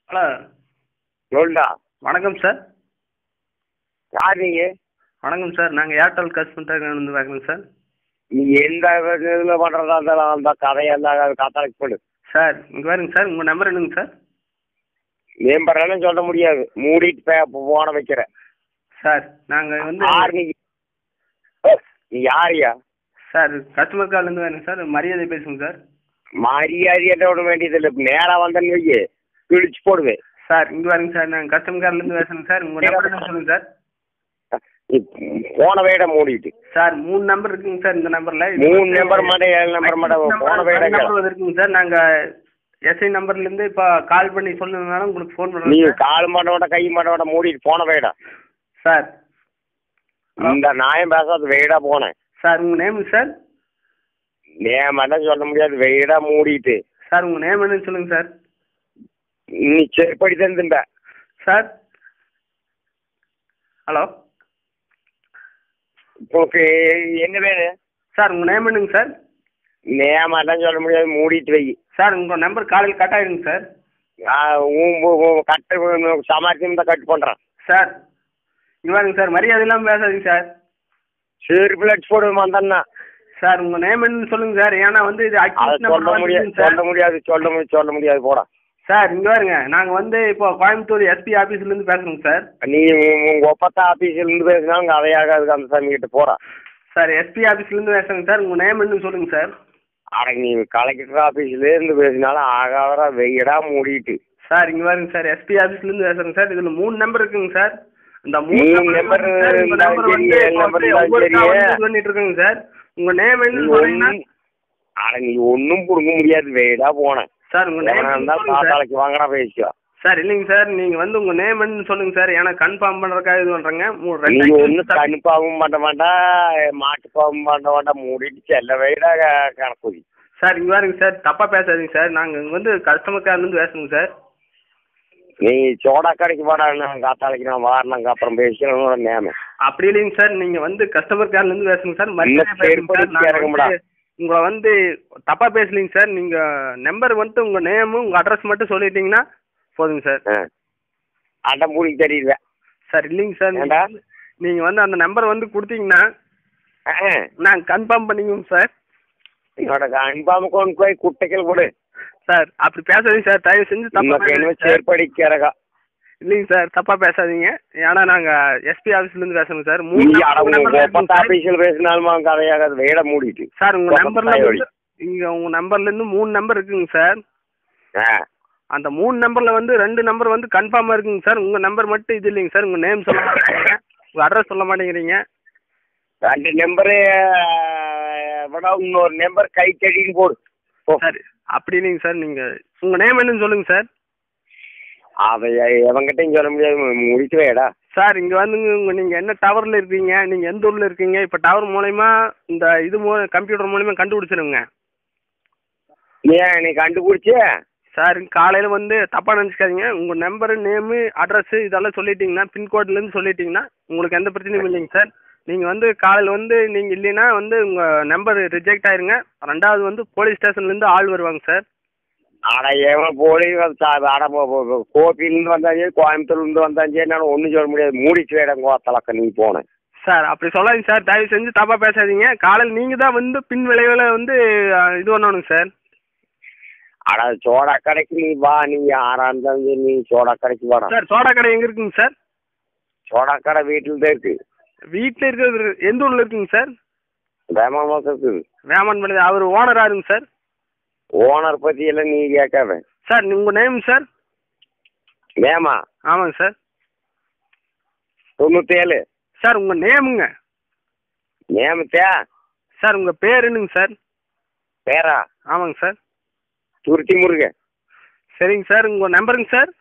Hello சொல்டா வணக்கம் sir யார் நீங்க வணக்கம் சார் நாங்கள் ஏர்டெல் கஸ்டமர் இருந்து பார்க்குறோங்க சார் நீ எந்த இதில் பண்ணுறதா இருந்தாலும் அந்த கதையெல்லாம் அது காத்தாலைக்கு போடு சார் இங்கே பாருங்க சார் உங்கள் நம்பர் என்னங்க சார் மேம்பரெல்லாம் சொல்ல முடியாது மூடிட்டு பே போன வைக்கிற சார் நாங்கள் வந்து யார் நீ நீ யாரியா சார் கஸ்டமர் கார்லேருந்து வேணுங்க சார் மரியாதை பேசுங்க சார் மரியாதையிட்ட ஒன்றும் வேண்டியதில்லை நேரா வந்தேன்னு வையே கிழிச்சு போடுவேன் சார் இங்கே பாருங்க சார் நாங்கள் கஸ்டமர் கார்லேருந்து பேசுகிறேங்க சார் உங்கள் நம்பர் என்ன சொல்லுங்கள் சார் நீ போன வேட மூடிட்டு சார் மூணு நம்பர் இருக்குங்க சார் இந்த நம்பரில் மூணு நம்பர் மாட்டேன் ஏழு நம்பர் மாட்டேன் போன வேட நம்பர் இருக்குங்க சார் நாங்கள் எஸ்ஐ நம்பர்லேருந்து இப்போ கால் பண்ணி சொல்லுங்கனாலும் உங்களுக்கு ஃபோன் நீ பண்ணுறோம் சார் கால் மாட்ட விட கை மாட்ட விட மூடிட்டு போன வேடா சார் இந்த நாயம் பேசாத வெயிடா போனேன் சார் உங்கள் நேமுங்க சார் நேமெல்லாம் சொல்ல முடியாது வெயிடா மூடிட்டு சார் உங்கள் நேம் என்னன்னு சொல்லுங்கள் சார் நீ செருப்படி தந்துட்ட சார் ஹலோ உனக்கு என்ன வேணும் சார் உங்கள் நேம் என்னங்க சார் நேமெல்லாம் சொல்ல முடியாது மூடிட்டு வை சார் உங்கள் நம்பர் காலையில் கட் ஆகிடுங்க சார் நான் உன் உன் உன் கட்டு சமாளிச்சு தான் கட் பண்ணுறேன் சார் இங்கே பாருங்க சார் மரியாதை இல்லாமல் பேசாதீங்க சார் செருப்புல அடிச்சு போடுவேன் வந்தேன்னா சார் உங்கள் நேம் என்னன்னு சொல்லுங்கள் சார் ஏன்னா வந்து இது அதை அக்யூஸ் சொல்ல நம்பர் முடியாது வந்துருக்குங்க சார் சொல்ல முடியாது சொல்ல முடியாது சொல்ல முடியாது போடா சார் இங்கே பாருங்க நாங்கள் வந்து இப்போ கோயம்புத்தூர் எஸ்பி ஆஃபீஸ்லேருந்து பேசுகிறோங்க சார் நீ உன் உங்க ஒப்பத்த ஆபீஸ்ல இருந்து பேசினா உங்க அதையாகாது அந்த சாமி கிட்ட போறா சார் எஸ்பி ஆஃபீஸ்லேருந்து பேசுகிறேங்க சார் உங்கள் நேம் என்னன்னு சொல்லுங்கள் சார் அட நீ கலெக்டர் ஆபீஸ்ல இருந்து பேசினாலும் ஆகாதரா வெயிடா மூடிட்டு சார் இங்கே பாருங்க சார் எஸ்பி ஆஃபீஸ்லேருந்து பேசுகிறேங்க சார் இதில் மூணு நம்பர் இருக்குங்க சார் இந்த மூணு மூணு நம்பர் number சார் உங்கள் இருந்தாலும் நம்பர் வந்து சரி, ஏழு இப்போ number வந்து இருந்தாலும் ஒவ்வொருக்கா சரி. வந்து இது பண்ணிட்டு இருக்குங்க சார் உங்கள் நேம் என்னன்னு சொன்னீங்கன்னா ஒண்ணும் அட நீ ஒன்றும் புடுங்க முடியாது வெயிடா போனேன் சார் உங்கள் நேம் எவனா என்னன்னு இருந்தாலும் சொல்லுங்க சார் காத்தாலைக்கு வாங்கடா பேசிக்கோ சார் இல்லைங்க சார் நீங்கள் வந்து உங்கள் நேம் என்னன்னு சொல்லுங்க சார் ஏன்னா கன்ஃபார்ம் பண்ணுறதுக்காக இது பண்ணுறேங்க மூணு நீ ரெண்டு ஒன்றும் கணுப்பாகவும் பண்ண வேண்டாம் மாட்டுப்பாகவும் பண்ண வேண்டாம் மூடிட்டு செல்ல வெயிடா கணக்கு சார் இங்கே பாருங்க சார் தப்பாக பேசாதீங்க சார் நாங்கள் இங்கே வந்து கஸ்டமர் கேர்லேருந்து பேசுங்க சார் நீ சோடா கடைக்கு வாடா நான் காத்தாலைக்கு நான் வாரினாங்க அப்புறம் பேசிக்கிறோம் நேம அப்படி இல்லைங்க சார் நீங்கள் வந்து கஸ்டமர் கேர்லேருந்து பேசுங்க சார் மரியாதை இல்ல, பேசுங்க சார் செருப்படி நாங்கள் இறங்கும்டா. வந்து உங்களை வந்து தப்பாக பேசலைங்க சார் நீங்கள் நம்பர் வந்துட்டு உங்கள் நேமு உங்கள் அட்ரஸ் மட்டும் சொல்லிட்டீங்கன்னா போதுங்க சார் அட்டை மூடி தெரியல சார் இல்லைங்க சார் ஏண்டா? நீங்கள் வந்து அந்த நம்பர் வந்து கொடுத்தீங்கன்னா நாங்கள் கன்ஃபார்ம் பண்ணிக்குவோம் சார் என்னோட அன்பாம கொண்டு போய் குட்டைகள் கொடு சார் அப்படி பேசாதீங்க சார் தயவு செஞ்சு தப்பாக நமக்கு என்ன பேசாதீங்க சார் சேர்ப்படிக்கிறகா இல்லைங்க சார் தப்பாக பேசாதீங்க ஏன்னா நாங்கள் எஸ்பி ஆஃபீஸ்லேருந்து பேசுகிறோம் சார் நீ மூணு அட number உங்க இருக்குங்க ஒப்பந்த சார். ஆபீஸில் பேசினாலும் கதையாகாது வேட மூடிட்டு சார் உங்கள் ஒப்பந்த நம்பரில் தாயோடி. வந்து இங்கே உங்கள் நம்பர்லேருந்து மூணு நம்பர் இருக்குங்க சார் ஆ. அந்த மூணு நம்பரில் வந்து ரெண்டு நம்பர் வந்து கன்ஃபார்மாக இருக்குங்க சார் உங்கள் நம்பர் மட்டும் இது இல்லைங்க சார் உங்கள் நேம் சொல்ல மாட்டேங்கிறீங்க உங்கள் அட்ரஸ் சொல்ல மாட்டேங்கிறீங்க ரெண்டு நம்பரு விட இன்னொரு நம்பர் கை கடின்னு போடு போ. சார் அப்படி இல்லைங்க சார் நீங்கள் உங்கள் நேம் என்னன்னு சொல்லுங்கள் சார் அதை எவங்கிட்டையும் சொல்ல முடியாது முடிச்சு வேடா சார் இங்கே வந்துங்க உங்கள் நீங்கள் என்ன டவரில் இருக்கீங்க நீங்கள் எந்த ஊரில் இருக்கீங்க இப்போ டவர் மூலயமா இந்த இது மூ கம்ப்யூட்டர் மூலயமா கண்டுபிடிச்சிருங்க ஏன் நீ கண்டுபிடிச்சி சார் காலையில் வந்து தப்பாக நினச்சிக்காதீங்க உங்கள் நம்பரு நேமு அட்ரஸ்ஸு இதெல்லாம் சொல்லிட்டீங்கன்னா பின்கோட்லேருந்து சொல்லிட்டீங்கன்னா உங்களுக்கு எந்த பிரச்சனையும் இல்லைங்க சார் நீங்கள் வந்து காலையில் வந்து நீங்கள் இல்லைன்னா வந்து உங்கள் நம்பர் ரிஜெக்ட் ஆயிருங்க ரெண்டாவது வந்து போலீஸ் ஸ்டேஷன்லேருந்து ஆள் வருவாங்க சார் அட எவன் போலி அட கோபியிலேருந்து வந்தாச்சு கோயம்புத்தூர்லேருந்து வந்தாச்சு என்னால் ஒன்றும் சொல்ல முடியாது மூடிச்சு வேடம் கோத்தலக்க நீ போனேன் சார் அப்படி சொல்லாதீங்க சார் தயவு செஞ்சு தப்பாக பேசாதீங்க காலையில் நீங்கள் தான் வந்து பின் விளைவில் வந்து அஹ், இது பண்ணணுங்க சார் அட சோடா கடைக்கு நீ வா நீ யாரா இருந்தாலும் சரி நீ சோடா கடைக்கு வாடா சார் சோடா கடை எங்கே இருக்குங்க சார் சோடா கடை வீட்டில் தான் இருக்கு வீட்டில் இருக்கிறது எந்த ஊரில் இருக்குங்க சார் வேமாமா இருக்குது வேமன் பண்ணி அவர் ஓனர் யாருங்க சார் ஓனர் பத்தி எல்லாம் நீ கேட்காத சார் உங்கள் நேம் சார் வேமா ஆமாங்க சார் தொண்ணூத்தேழு சார் உங்கள் நேமுங்க நேமத்தியா சார் உங்கள் பேர் என்னங்க சார் பேரா ஆமாங்க சார் துருத்தி முருகன் சரிங்க சார் உங்கள் நம்பருங்க சார்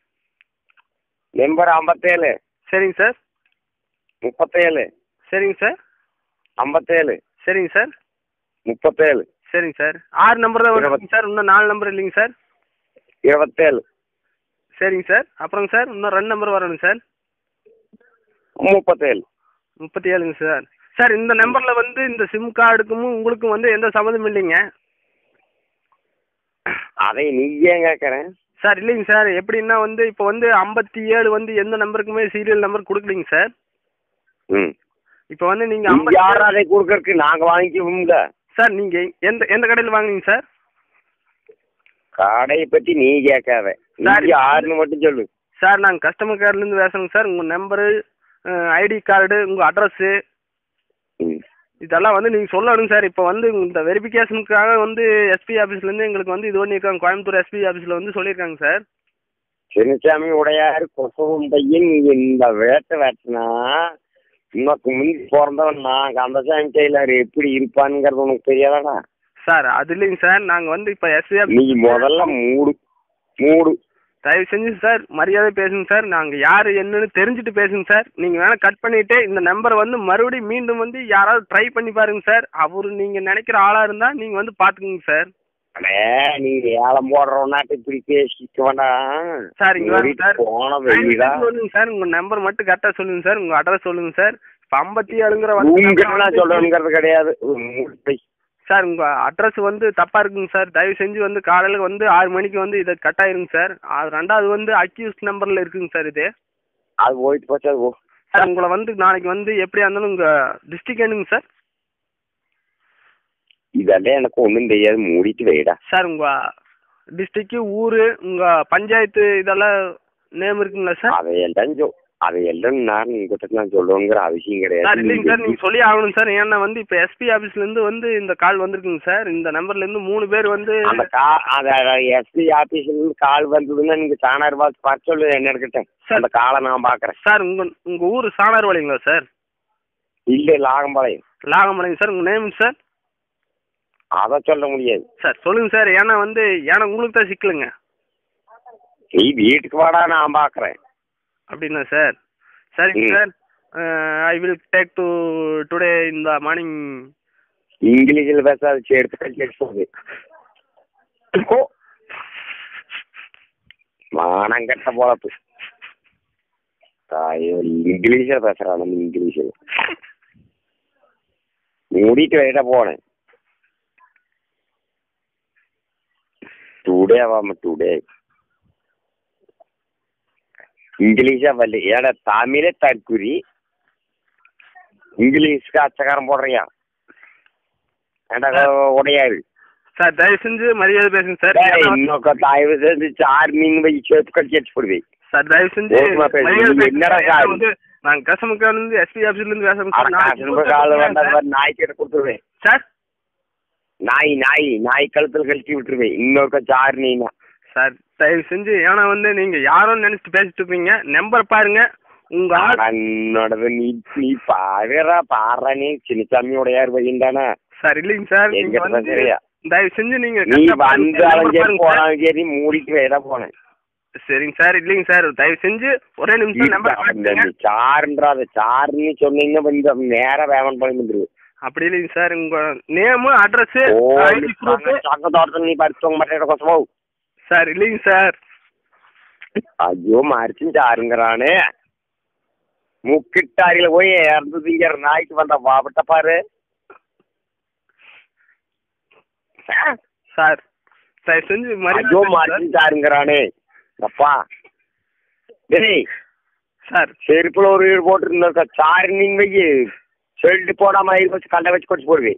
நம்பர் ஐம்பத்தேழு சரிங்க சார் முப்பத்தேழு சரிங்க சார் ஐம்பத்தேழு சரிங்க சார் முப்பத்தேழு சரிங்க சார் ஆறு நம்பர் தான் வருங்க சார் இன்னும் நாலு நம்பர் இல்லைங்க சார் இருபத்தேழு சரிங்க சார் அப்புறங்க சார் இன்னும் ரெண்டு நம்பர் வரணுங்க சார் முப்பத்தேழு முப்பத்தி ஏழுங்க சார் சார் இந்த நம்பரில் வந்து இந்த சிம் கார்டுக்கும் உங்களுக்கும் வந்து எந்த சம்மந்தமும் இல்லைங்க அதை நீ ஏன் கேட்குறேன் சார் இல்லைங்க சார் எப்படின்னா வந்து இப்போ வந்து ஐம்பத்தி ஏழு வந்து எந்த நம்பருக்குமே சீரியல் நம்பர் கொடுக்கலைங்க சார் ம் இப்போ வந்து நீங்கள் நீங்க ஐம்பத்தி யார் அதை கொடுக்கறதுக்கு நாங்க வாங்கிக்குவோம்ல சார் நீங்கள் எந்த எந்த கடையில் வாங்குனீங்க சார் கடையை பத்தி நீ கேட்காத சார், நீ யாருன்னு மட்டும் சொல்லு சார் நாங்கள் கஸ்டமர் கேர்லேருந்து பேசுகிறோங்க சார் உங்கள் நம்பரு ஐடி கார்டு உங்கள் அட்ரஸ்ஸு ம் இதெல்லாம் வந்து நீங்கள் சொல்லணும் சார் இப்போ வந்து இந்த வெரிஃபிகேஷனுக்காக வந்து எஸ்பி ஆஃபீஸ்லேருந்து எங்களுக்கு வந்து இது பண்ணியிருக்காங்க கோயம்புத்தூர் எஸ்பி ஆஃபீஸில் வந்து சொல்லியிருக்காங்க சார் சின்னசாமி உடையார் கொசவம் பையன் நீங்க இந்த வேட்டை வேட்டினா உனக்கு முந்தி பிறந்தவன் நான் கந்தசாமி டெய்லர் எப்படி இருப்பானுங்கிறது உனக்கு தெரியாதாடா சார் அது இல்லைங்க சார் நாங்கள் வந்து இப்போ எஸ்பி நீ ஆஃபீஸ் முதல்ல மூடு மூடு தயவு செஞ்சு சார் மரியாதை பேசுங்க சார் நாங்கள் யார் என்னன்னு தெரிஞ்சுட்டு பேசுங்க சார் நீங்கள் வேணால் கட் பண்ணிவிட்டு இந்த நம்பரை வந்து மறுபடியும் மீண்டும் வந்து யாராவது ட்ரை பண்ணி பாருங்க சார் அவர் நீங்கள் நினைக்கிற ஆளாக இருந்தால் நீங்கள் வந்து பார்த்துக்குங்க சார் அடே நீ ஏலம் போடுறவனாட்டு இப்படி பேசிக்க வேண்டாம் சார் இங்கே வாங்க சார் போன வெளியிடா சொல்லுங்க சார் உங்கள் நம்பர் மட்டும் கரெக்டாக சொல்லுங்க சார் உங்கள் அட்ரஸ் சொல்லுங்க சார் இப்போ ஐம்பத்தி ஏழுங்கிற உங்கெல்லாம் சொல்லணுங்கிறது கிடையாது மூடு போய் சார் உங்கள் அட்ரஸ் வந்து தப்பாக இருக்குங்க சார் தயவு செஞ்சு வந்து காலையில் வந்து ஆறு மணிக்கு வந்து இதை கட் ஆயிருங்க சார் அது ரெண்டாவது வந்து அக்யூஸ் நம்பரில் இருக்குங்க சார் இது அது போயிட்டு போச்சு அது போ சார் உங்களை வந்து நாளைக்கு வந்து எப்படியா இருந்தாலும் உங்கள் டிஸ்ட்ரிக்ட் என்னங்க சார் இதெல்லாம் எனக்கு ஒன்றும் தெரியாது மூடிட்டு வைடா சார் உங்கள் டிஸ்ட்ரிக்ட்டு ஊர் உங்கள் பஞ்சாயத்து இதெல்லாம் நேம் இருக்குங்களா சார் அதையெல்லாம் சொ அதையெல்லாம் நான் உங்ககிட்ட நான் சொல்லணுங்கிற அவசியம் சார் இல்லைங்க சார் கிடையாது நீங்கள் சொல்லி ஆகணும் சார் ஏன்னா வந்து இப்போ எஸ்பி ஆஃபீஸ்லேருந்து வந்து இந்த கால் வந்திருக்குங்க சார் இந்த நம்பர்லேருந்து மூணு பேர் வந்து அந்த கா அந்த எஸ்பி ஆபீஸ்ல இருந்து கால் வந்ததுன்னா நீங்க தானார் பார்த்து பார்த்து சொல்லு என்ன இருக்கட்டும் சார். அந்த காலை நான் பாக்குறேன் சார் உங்கள் உங்கள் ஊர் சாணார்வாளிங்களா சார் இல்ல லாகம்பாளையம் லாகமலைங்க சார் உங்கள் நேம் சார் அதை சொல்ல முடியாது சார் சொல்லுங்க சார் ஏன்னா வந்து ஏன்னா உங்களுக்கு தான் சிக்கலுங்க நீ வீட்டுக்கு வாடா நான் பாக்குறேன் அப்படின்னா சார் சரிங்க ம். Sir I will take to today இந்த மார்னிங் இங்கிலீஷில் பேசாத சேர்த்து கழிச்சு போகுது மானங்கட்ட போலப்பு ஐயோ இங்கிலீஷில் பேசுறான் நம்ம இங்கிலீஷில் மூடிட்டு வைட போனேன் ടുഡേ ആവാമ ടുഡേ இங்கிலீஷா வரல ஏடா தமிழே தற்குறி இங்கிலீஷ்க்கு அச்சகாரம் போடுறியா ஏண்டா உடையாரு சார் தயவு செஞ்சு மரியாதை பேசுங்க சார் டேய், ஏன்னா- இன்னொக்க தயவு செஞ்சு சார் மீன் வை சேப்பு கட்டி அடிச்சு போடுவேன் சார் தயவு செஞ்சு ஓகேவா பேசு. மரியாதை நீங்க பேசுங்க என்னடா சார். ஏன்னா சார்? வந்து நாங்கள் கஸ்டமர்லேருந்து எஸ்பி ஆஃபீஸ்லேருந்து பேசுகிறோம் அட சார் காசு ரூபாய் கால வேண்டாம் பாரு, நாய் கிட்ட கொடுத்துருவேன் சார் நாய் நாய் நாய் கழுத்துல கழட்டி விட்டுருவேன் இன்னொருக்க சார் நீனா சார் தயவு செஞ்சு ஏன்னா வந்து நீங்கள் யாரும் நினச்சிட்டு பேசிட்டு இருப்பீங்க நம்பர் பாருங்க உங்கள் ஆள் என்னோடது நீ நீ பாருடா பாடுறா நீ சின்னசாமி உடையார் பையன் தானே சார் இல்லைங்க சார் எங்க நீங்கள் வந்து சரியா தயவு செஞ்சு நீங்கள் நீ கரெக்டா பாருங்க வந்தாலும் சார். சரி number பாருங்க சார். போனாலும் சரி மூடிட்டு வேட போனேன் சரிங்க சார் இல்லைங்க சார் தயவு செஞ்சு ஒரே நிமிஷம் நம்பர் சாருன்றாத சாருன்னு சொன்னீங்கன்னா கொஞ்சம் நேரம் வேமன் பண்ணி வந்துருவேன் அப்படி இல்லைங்க சார் உங்க name address or ID proof சங்க தோட்டத்தில் நீ படிச்சவங்க மட்டும் கொசமோ சார் இல்லைங்க சார் ஐயோ மறைச்சும் சாருங்கிறானே முக்கிட்டாரியில போய் இறந்ததுங்கிற நாய்க்கு வந்த பாபட்ட பாரு சார் தயவு செஞ்சு ஐயோ மரியாதை மறைச்சும் சாருங்கிறானே அப்பா டேய் சார் செருப்புல ஒரு வீடு போட்டுருந்த சாரு நீங்க வையி செல்ட்டு போடாம இருக்க வச்சு கண்ட வச்சு கொச்சு போடுவேன்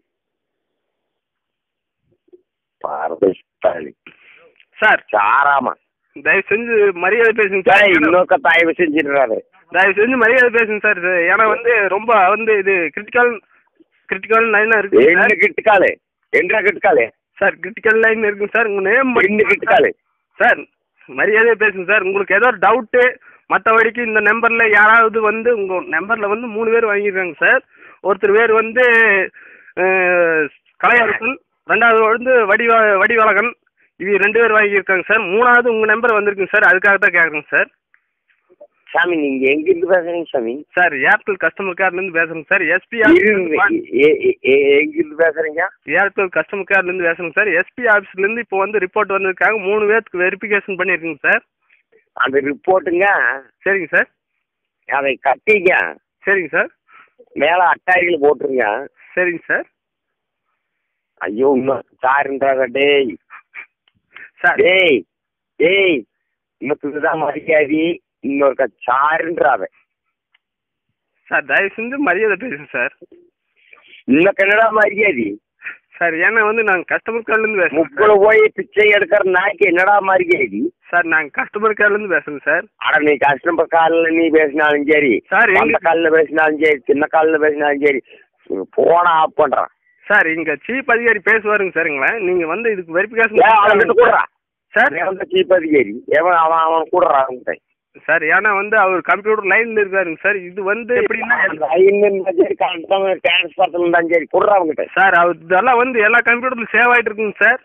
பாரதி சார் சாராமா தயவு செஞ்சு மரியாதை பேசுங்க சார் டேய், ஏன்னா- இன்னொருக்க தயவு செஞ்சிடுறாரு தயவு செஞ்சு மரியாதை பேசுங்க சார் இது ஏன்னா வந்து ரொம்ப வந்து இது கிரிட்டிக்கல் கிரிட்டிக்கல் லைனாக இருக்கு என்ன சார் கிட்டுக்காலு என்ன கிட்டுக்காலு சார் கிரிட்டிக்கல் லைன் இருக்குங்க சார் உங்க நேம் என்ன கிட்டுக்காலு சார் மரியாதையாக பேசுங்க சார் உங்களுக்கு ஏதோ டவுட்டு மற்றபடிக்கு இந்த நம்பரில் யாராவது வந்து உங்கள் நம்பரில் வந்து மூணு பேர் வாங்கியிருக்காங்க சார் ஒருத்தர் பேர் வந்து அஹ், கலையரசன் ரெண்டாவது வந்து வடிவா வடிவழகன் இது ரெண்டு பேர் வாங்கியிருக்காங்க சார் மூணாவது உங்கள் நம்பர் வந்திருக்குங்க சார் அதுக்காக தான் கேட்குறேங்க சார் சாமி நீங்க எங்க இருந்து பேசுறீங்க சாமி சார் ஏர்டெல் கஸ்டமர் கேர்லேருந்து பேசுகிறேங்க சார் எஸ்பி இருந்து எ- எ- எ- எங்க இருந்து பேசுறீங்க ஏர்டெல் கஸ்டமர் கேர்லேருந்து பேசுகிறேங்க சார் எஸ்பி ஆஃபீஸ்லேருந்து இப்போ வந்து ரிப்போர்ட் வந்திருக்காங்க மூணு பேருக்கு வெரிஃபிகேஷன் பண்ணியிருக்குங்க சார் அந்த ரிப்போர்ட்டுங்க சரிங்க சார் அதை கட்டிங்க சரிங்க சார் மேல அட்டாரியில் போட்டுருங்க சரிங்க சார் ஐயோ இன்னும் சாருன்றாங்க டேய் சார் டேய் ஏய் இன்னும் இதுதான் மரியாதை இன்னொருக்கா சாருன்றாவ சார் தயவு செஞ்சு மரியாதை பேசுங்க சார் இன்னும் என்னடா மரியாதை சார் ஏன்னா வந்து நாங்கள் கஸ்டமர் கேர்லேருந்து பேசுகிறோம் முக்குல போய் பிச்சை எடுக்கிற நாய்க்கு என்னடா மரியாதை சார் நாங்கள் கஸ்டமர் கேர்லேருந்து பேசுகிறோம் சார் அட நீ கஸ்டமர் காலில் நீ பேசினாலும் சரி சார் அந்த எங்க காலில் பேசினாலும் சரி சின்ன காலில் பேசினாலும் சரி போன ஆஃப் பண்றான் சார் இங்கே சீப் அதிகாரி பேசுவாருங்க சார்ங்களா நீங்கள் வந்து இதுக்கு ஏன் அவன் கிட்ட வெரிஃபிகேஷன் கூடுறா சார் எவன் சீப் அதிகாரி எவன் அவன் அவன் கூடுறா அவன்கிட்ட சார் ஏன்னா வந்து அவர் கம்ப்யூட்டர் லைனில் இருக்காருங்க சார் இது வந்து எப்படின்னா டிரான்ஸ்போர்ட்ல இருந்தாலும் சரி கூடுறா அவன்கிட்ட சார் அவர் இதெல்லாம் வந்து எல்லா கம்ப்யூட்டர்லையும் சேவ் ஆகிட்டு இருக்குங்க சார்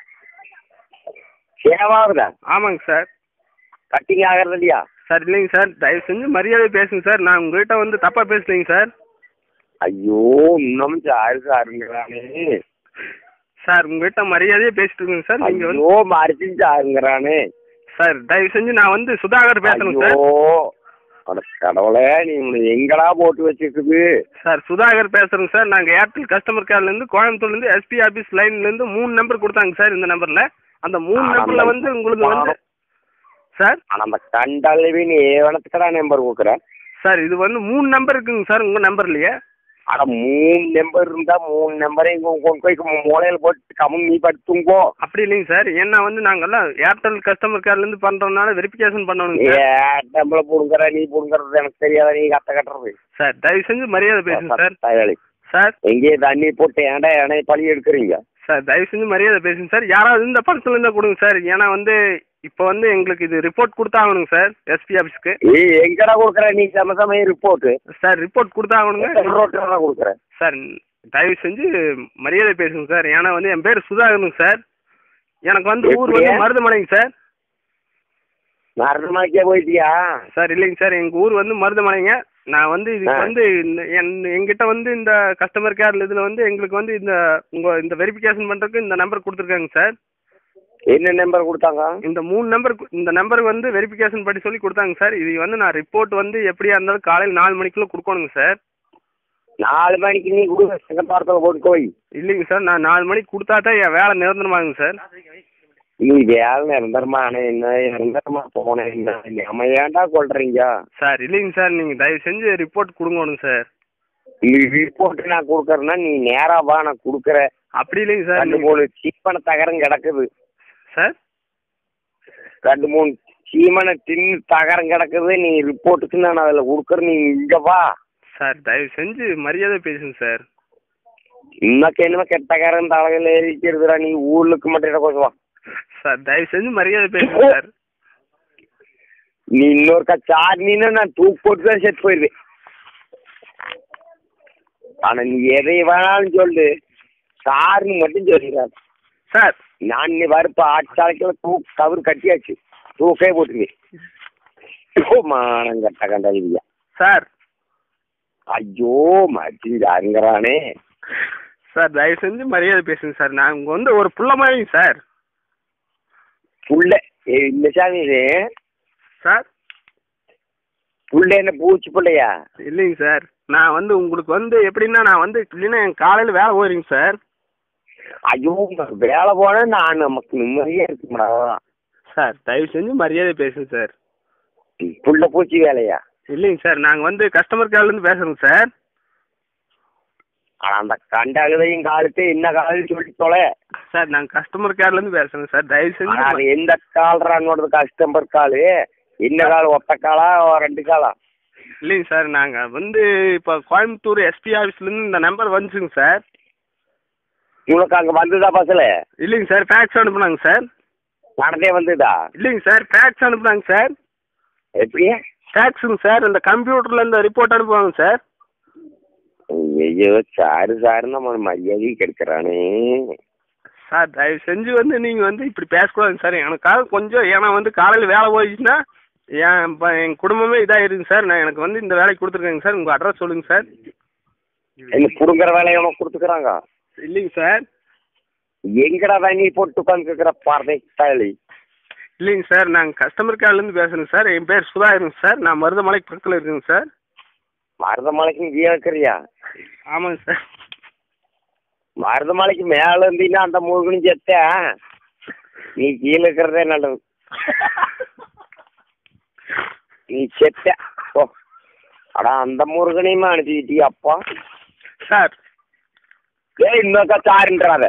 சேவாகுதா ஆமாங்க சார் கட்டிங் ஆகிறது இல்லையா சார் இல்லைங்க சார் தயவு செஞ்சு மரியாதை பேசுங்க சார் நான் உங்ககிட்ட வந்து தப்பாக பேசலைங்க சார் ஐயோ இன்னும் சாரு சாருங்கிறானே சார் உங்ககிட்ட மரியாதையே பேசிட்டு இருக்குங்க சார் நீங்கள் வந்து ஐயோ மறைச்சு சாருங்கிறானே சார் தயவு செஞ்சு நான் வந்து சுதாகர் பேசுகிறேங்க ஐயோ சார் அட கடவுளே நீ உன்னை எங்கடா போட்டு வச்சிருக்குது சார் சுதாகர் பேசுகிறேங்க சார் நாங்கள் ஏர்டெல் கஸ்டமர் கேர்லேருந்து கோயம்புத்தூர்லேருந்து எஸ்பி ஆஃபீஸ் லைன்லேருந்து மூணு நம்பர் கொடுத்தாங்க சார் இந்த நம்பரில் அந்த மூணு ஆ, நம்பரில் வந்து உங்களுக்கு வந்து சார் ஆனா அந்த கண்டளவி நீ ஏவனத்துக்கடா நம்பர் கொடுக்குற சார் இது வந்து மூணு நம்பர் இருக்குங்க சார் உங்கள் நம்பர்லையே அட மூணு நம்பர் இருந்தா மூணு நம்பரையும் கொண்டு போய் மூலையில போட்டு கம்மி நீ படுத்துங்கோ அப்படி இல்லைங்க சார் ஏன்னா வந்து நாங்கெல்லாம் ஏர்டெல் கஸ்டமர் கேர்லேருந்து பண்ணுறதுனால வெரிஃபிகேஷன் பண்ணணுங்க சார் ஏ டம்பள புடுங்குற நீ புடுங்குறது எனக்கு தெரியாத நீ கத்த கட்டுறது சார் தயவு செஞ்சு மரியாதை பேசுங்க சார் தயாளி சார் எங்கேயே தண்ணி போட்டு ஏன்டா என்னை பழி எடுக்கிறீங்க சார் தயவு செஞ்சு மரியாதை பேசுங்க சார் யாராவது இந்த படத்துல இருந்தால் கொடுங்க சார் ஏன்னா வந்து இப்போ வந்து எங்களுக்கு இது ரிப்போர்ட் கொடுத்தாகணுங்க சார் எஸ்பி ஆஃபீஸ்க்கு ஏய் எங்கடா கொடுக்குற நீ சம சமயம் ரிப்போர்ட் சார் ரிப்போர்ட் கொடுத்தாகணுங்க ரோட்டில் தான் கொடுக்குற சார் தயவு செஞ்சு மரியாதை பேசுங்க சார் ஏன்னா வந்து என் பேர் சுதாகருங்க சார் எனக்கு வந்து ஊர் வந்து எப்படியா? மருதமலைங்க சார் மரணமாக்கே போயிட்டியா சார் இல்லைங்க சார் எங்கள் ஊர் வந்து மருதமலைங்க நான் வந்து இதுக்கு ஆ. வந்து இந்த- என் எங்கிட்ட வந்து இந்த கஸ்டமர் கேர் இதில் வந்து எங்களுக்கு வந்து இந்த உங்கள் இந்த வெரிஃபிகேஷன் பண்ணுறதுக்கு இந்த நம்பர் கொடுத்துருக்காங்க சார் என்ன நம்பர் கொடுத்தாங்க இந்த மூணு நம்பர் இந்த நம்பருக்கு வந்து வெரிஃபிகேஷன் பண்ணி சொல்லி கொடுத்தாங்க சார் இது வந்து நான் ரிப்போர்ட் வந்து எப்படியா இருந்தாலும் காலையில் நாலு மணிக்குள்ளே கொடுக்கணுங்க சார் நாலு மணிக்கு நீ கொடுக்க சிங்கப்பாரத்தில் போட்டு போய் இல்லைங்க சார் நான் நாலு மணிக்கு கொடுத்தா தான் என் வேலை நிரந்தரமாகுங்க சார் நீ வேலை நிரந்தரமா என்ன நிரந்தரமா போனேன் என்ன நம்ம ஏன்டா கொள்றீங்க சார் இல்லைங்க சார் நீங்கள் தயவு செஞ்சு ரிப்போர்ட் கொடுங்கணும் சார் நீ ரிப்போர்ட் நான் கொடுக்கறேன்னா நீ நேரா வா நான் கொடுக்குறேன் அப்படி இல்லைங்க சார் ரெண்டு மூணு சீப்பன தகரம் கிடக்குது சார் ரெண்டு மூணு சீமனை தின்னு தகரம் கிடக்குது நீ ரிப்போர்ட்டுக்கு நான் அதில் கொடுக்குறேன் நீ இங்க வா சார் தயவு செஞ்சு மரியாதை பேசுங்க சார் இன்னக்கு என்னமோ கெட்ட காரம் தலைகள் ஏறிக்கிறதுடா நீ ஊருக்கு மட்டும் கொஞ்சம் வா சார் தயவு செஞ்சு மரியாதை பேசுங்க சார் நீ இன்னொருக்கா சார்னின்னா நான் தூக்கு போட்டு தான் செத்து போயிடுவேன் ஆனா நீ எதை வேணாலும் சொல்லு சார்னு மட்டும் சொல்லிடாது சார் நான் நீ வரப்ப ஆட்சாலைக்குள்ள தூக்கு கவர் கட்டியாச்சு தூக்கே போட்டுருவேன் ஐயோ மானம் கட்ட கண்டா சார் ஐயோ மச்சி யாருங்கிறானே சார் தயவு செஞ்சு மரியாதை பேசுங்க சார் நான் உங்க வந்து ஒரு புள்ள மாதிரிங்க சார் புள்ள ஏய், இந்த சாமி இது சார் புள்ள என்ன பூச்சி பிள்ளையா இல்லைங்க சார் நான் வந்து உங்களுக்கு வந்து எப்படின்னா நான் வந்து இல்லைன்னா என் காலையில் வேலை போயிருங்க சார் ஐயோ உனக்கு வேலை போனா நான் நமக்கு நிம்மதியா இருக்கும்டா சார் தயவு செஞ்சு மரியாதை பேசுங்க சார் புள்ள பூச்சி வேலையா இல்லைங்க சார் நாங்கள் வந்து கஸ்டமர் கேர்லேருந்து பேசுகிறோங்க சார் ஆனா அந்த கண்டகதையும் காலத்து என்ன காலம் சொல்லி தொலை சார் நாங்கள் கஸ்டமர் கேர்லேருந்து பேசுகிறோங்க சார் தயவு செஞ்சு ஆனா அது எந்த கால்றானோடது கஸ்டமர் காலு என்ன கால் ஒத்த காலா ரெண்டு காலா இல்லைங்க சார் நாங்கள் வந்து இப்போ கோயம்புத்தூர் எஸ்பி ஆஃபீஸ்லேருந்து இந்த நம்பர் வந்துச்சுங்க சார் உனக்கு அங்க வந்ததா பஸ்ல இல்லைங்க சார் ஃபேக்ஸ் அனுப்புனாங்க சார் நடந்தே வந்ததா இல்லைங்க சார் ஃபேக்ஸ் அனுப்புனாங்க சார் எப்படி ஃபேக்ஸுங்க சார் இந்த கம்ப்யூட்டரில் இந்த ரிப்போர்ட் அனுப்புவாங்க சார் ஐயோ சாரு சாரு நம்ம மரியாதை கெடுக்கிறானே சார் தயவு செஞ்சு வந்து நீங்கள் வந்து இப்படி பேசக்கூடாதுங்க சார் எனக்காக கொஞ்சம் ஏன்னா வந்து காலையில் வேலை போயிடுச்சுன்னா என் இப்போ என் குடும்பமே இதாகிருங்க சார் நான் எனக்கு வந்து இந்த வேலைக்கு கொடுத்துருக்கேங்க சார் உங்கள் அட்ரஸ் சொல்லுங்கள் சார் என்ன புடுங்குற வேலையை உனக்கு கொடுத்துக்கிறாங்க இல்லைங்க சார் எங்கடா தண்ணி போட்டு உட்காந்துருக்கிற பார்வை தாளி இல்லைங்க சார் நாங்கள் கஸ்டமர் கேர்லேருந்து பேசுகிறேங்க சார் என் பேர் சுதாகருங்க சார் நான் மருதமலைக்கு பக்கத்தில் இருக்குங்க சார் மருதமலைக்கு இங்கே இருக்கிறியா ஆமாங்க சார் மருதமலைக்கு மேல இருந்தீங்கன்னா அந்த முருகனும் செத்த நீ கீழே இருக்கிறதே நல்லது நீ செத்த ஓ அடா அந்த முருகனையுமா அனுப்பிக்கிட்டியா அப்பா சார் ஏய் இன்னொக்கா சாருன்றாத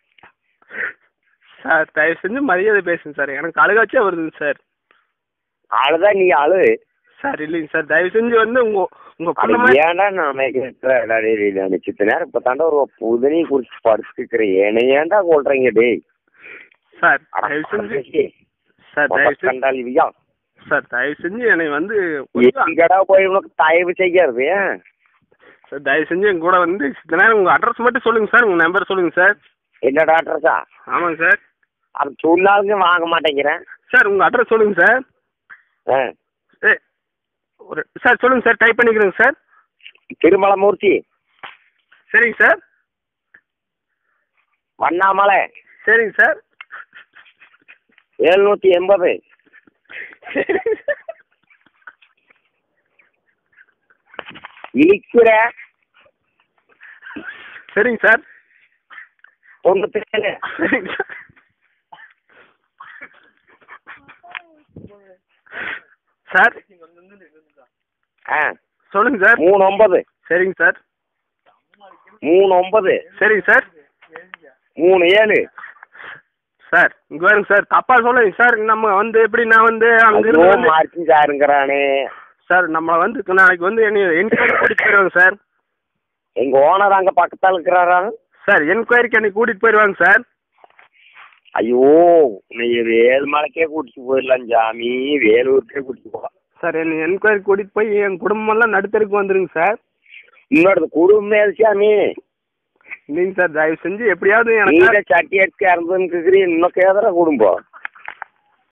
சார் தயவு செஞ்சு மரியாதை பேசுங்க சார் எனக்கு அழுகாச்சே வருதுங்க சார் அழுதா நீ அழு சார் இல்லைங்க சார் தயவு செஞ்சு வந்து உங்க உங்க அது பொண்ணு மாதிரி ஏன்டா நான் கேட்கிறேன் சித்த நேரம் இப்போ தாண்டா ஒரு புதனி குறிச்சு படுத்துக்கிறேன் என்னை ஏன்டா கொள்றீங்க டேய் சார் அட தயவு செஞ்சு பரதேசி. சார் மொத்த தயவு செஞ்சு கண்டாலிவியா சார் தயவு செஞ்சு என்னை வந்து கொஞ்சம் எங்கடா போய் உனக்கு தயவு செய்யறது சார் தயவு செஞ்சு என் கூட வந்து சித்த நேரம் உங்க அட்ரஸ் மட்டும் சொல்லுங்க சார் உங்க நம்பர் சொல்லுங்க சார் என்ன டாக்டர்ஸா ஆமாங்க சார் அது சொன்னாலுங்க வாங்க மாட்டேங்கிறேன் சார் உங்க அட்ரஸ் சொல்லுங்க சார் ஆ. ஏ ஒரு சார் சொல்லுங்க சார் டைப் பண்ணிக்கிறேங்க சார் திருமலமூர்த்தி சரிங்க சார் வண்ணாமலை சரிங்க சார் எழுநூத்தி எண்பது சரிங்க சார் இழிக்கிற சரிங்க சார் தொண்ணூத்தி ஏழு சரிங்க சார் சார் ஆ சொல்லுங்க சார் மூணு ஒன்பது சரிங்க சார் மூணு ஒன்பது சரிங்க சார் மூணு ஏழு சார் இங்க வருங்க சார் தப்பா சொல்லுங்க சார் நம்ம வந்து எப்படி நான் வந்து அங்க ஐயோ இருந்து வந்து மார்க்கிங் சாருங்கிறானே சார் நம்ம வந்து நாளைக்கு வந்து என்ன என்கொயரி கூட்டிட்டு போயிடுவாங்க சார் எங்க ஓனர் அங்க பக்கத்தால இருக்கிறாரா சார் என்கொயரிக்கு என்னை கூட்டிட்டு போயிடுவாங்க சார் ஐயோ நீ வேல் மலைக்கே கூட்டிட்டு போயிடலாம் சாமி வேலூருக்கே கூட்டிட்டு போகலாம் சார் என்னை என்கொயரி கூட்டிட்டு போய் என் குடும்பமெல்லாம் நடுத்தருக்கு வந்துருங்க சார் இன்னொரு குடும்பம் சாமி இல்லைங்க சார் தயவு செஞ்சு எப்படியாவது நீங்க எனக்கு சட்டி எடுத்து இறந்துன்னு கேக்குறீ இன்னும் கேதுற குடும்பம்